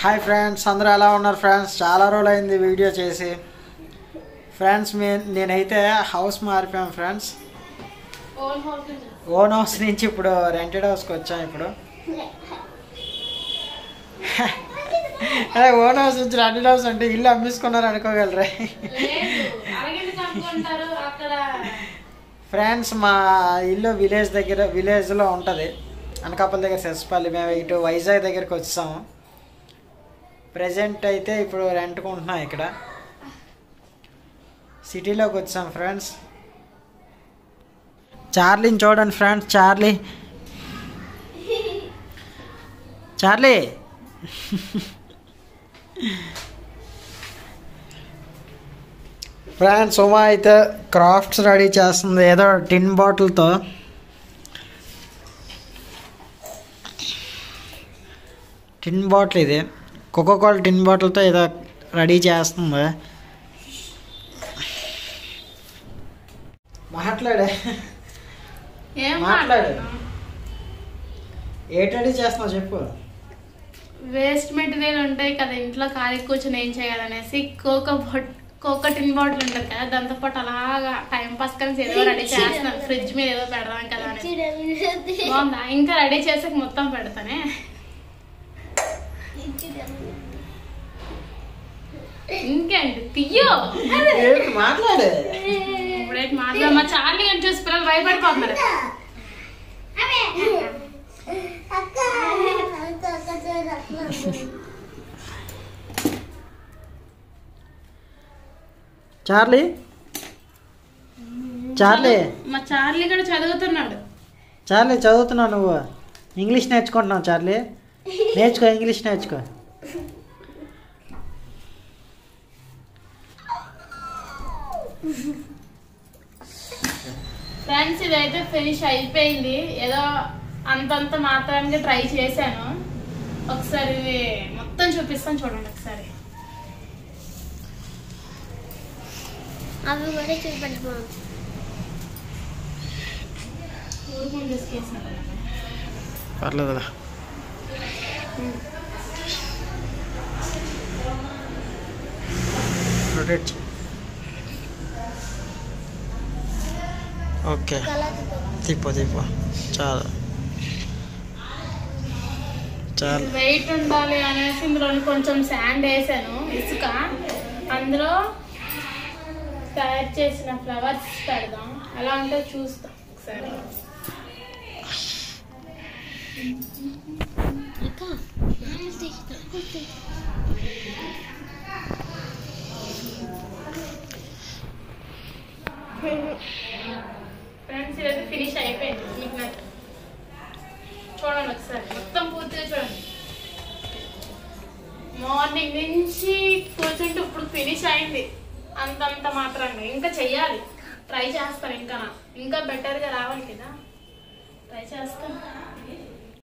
Hi friends అందరూ ఎలా ఉన్నారు ఫ్రెండ్స్ చాలా రోజులు అయింది వీడియో చేసి ఫ్రెండ్స్ మే నేనైతే హౌస్ మారిపోయాం friends own house own house నుంచి ఇప్పుడు రెంటెడ్ హౌస్కి వచ్చాం ఇప్పుడు అదే ఓన్ హౌస్ నుంచి రెంటెడ్ హౌస్ అంటే ఇల్లు అమ్మేసుకున్నారు అనుకోగలరే లేదు అలాగెందుకు అనుకుంటారు అక్కడ ఫ్రెండ్స్ మా ఇల్లు విలేజ్ దగ్గర విలేజ్లో ఉంటుంది అనకాపల్లి దగ్గర సెస్పల్లి మేము ఇటు వైజాగ్ దగ్గరికి వచ్చాము ప్రజెంట్ అయితే ఇప్పుడు రెంట్కుంటున్నాం ఇక్కడ సిటీలోకి వచ్చాం ఫ్రెండ్స్ చార్లీని చూడండి friends Charlie Charlie friends Uma అయితే క్రాఫ్ట్స్ రెడీ చేస్తుంది ఏదో టిన్ బాటిల్తో టిన్ బాటిల్ ఇది కోకోకోల టిన్ బాటిల్తో ఏదో రెడీ చేస్తుంది మాట్లాడే ఏం మాట్లాడు. మాట్లాడు ఏ రెడీ చేస్తున్నావు చెప్పు వేస్ట్ మెటీరియల్ ఉంటాయి కదా ఇంట్లో ఖాళీ కూర్చొని ఏం చేయాలనేసి కోకో బొట్ కోకో టిన్ బాటిల్ ఉంటుంది కదా దాంతో పాటు అలాగా టైం పాస్ కానీ ఏదో రెడీ చేస్తున్నాను ఫ్రిడ్జ్ మీద ఏదో పెడదాం కదా అని బాగుందా ఇంకా రెడీ చేసాక మొత్తం పెడతానే ఇంకేంటి తీయో ఏంటి మాట్లాడే ఇప్పుడైతే మాట్లాడు మా చార్లీ అని చూసి పిల్లలు భయపడిపోతున్నారు చార్లీ చార్లీ మా చార్లీ కూడా చదువుతున్నాడు చార్లీ చదువుతున్నావు నువ్వు ఇంగ్లీష్ నేర్చుకుంటున్నావు చార్లీ నేర్చుకో ఇంగ్లీష్ నేర్చుకో ఫ్రెండ్స్ ఇదైతే ఫినిష్ అయిపోయింది ఏదో అంతంత మాత్రానికి ట్రై చేశాను ఒకసారి ఇది మొత్తం చూపిస్తాను చూడండి ఒకసారి అవి కూడా చూపెట్టుకో ఊరుకుని తీసుకేసాను పర్లేదురా రొటేట్ చెయ్. ఓకే తిప్పో తిప్పో చాలు చాలు వెయిట్ ఉండాలి అనేసి ఇందులో కొంచెం శాండ్ వేసాను ఇసుక అందులో తయారు చేసిన ఫ్లవర్స్ పెడదాం ఎలా ఉంటే చూస్తాం ఒకసారి ఫ్రెండ్స్ ఇదైతే ఫినిష్ అయిపోయింది మీకు నచ్చ చూడండి ఒకసారి మొత్తం పూర్తిగా చూడండి మార్నింగ్ నుంచి కూర్చుంటే ఇప్పుడు ఫినిష్ అయింది అంతంత మాత్రంగా ఇంకా చెయ్యాలి ట్రై చేస్తాను ఇంకా ఇంకా బెటర్గా రావాలి కదా ట్రై చేస్తాను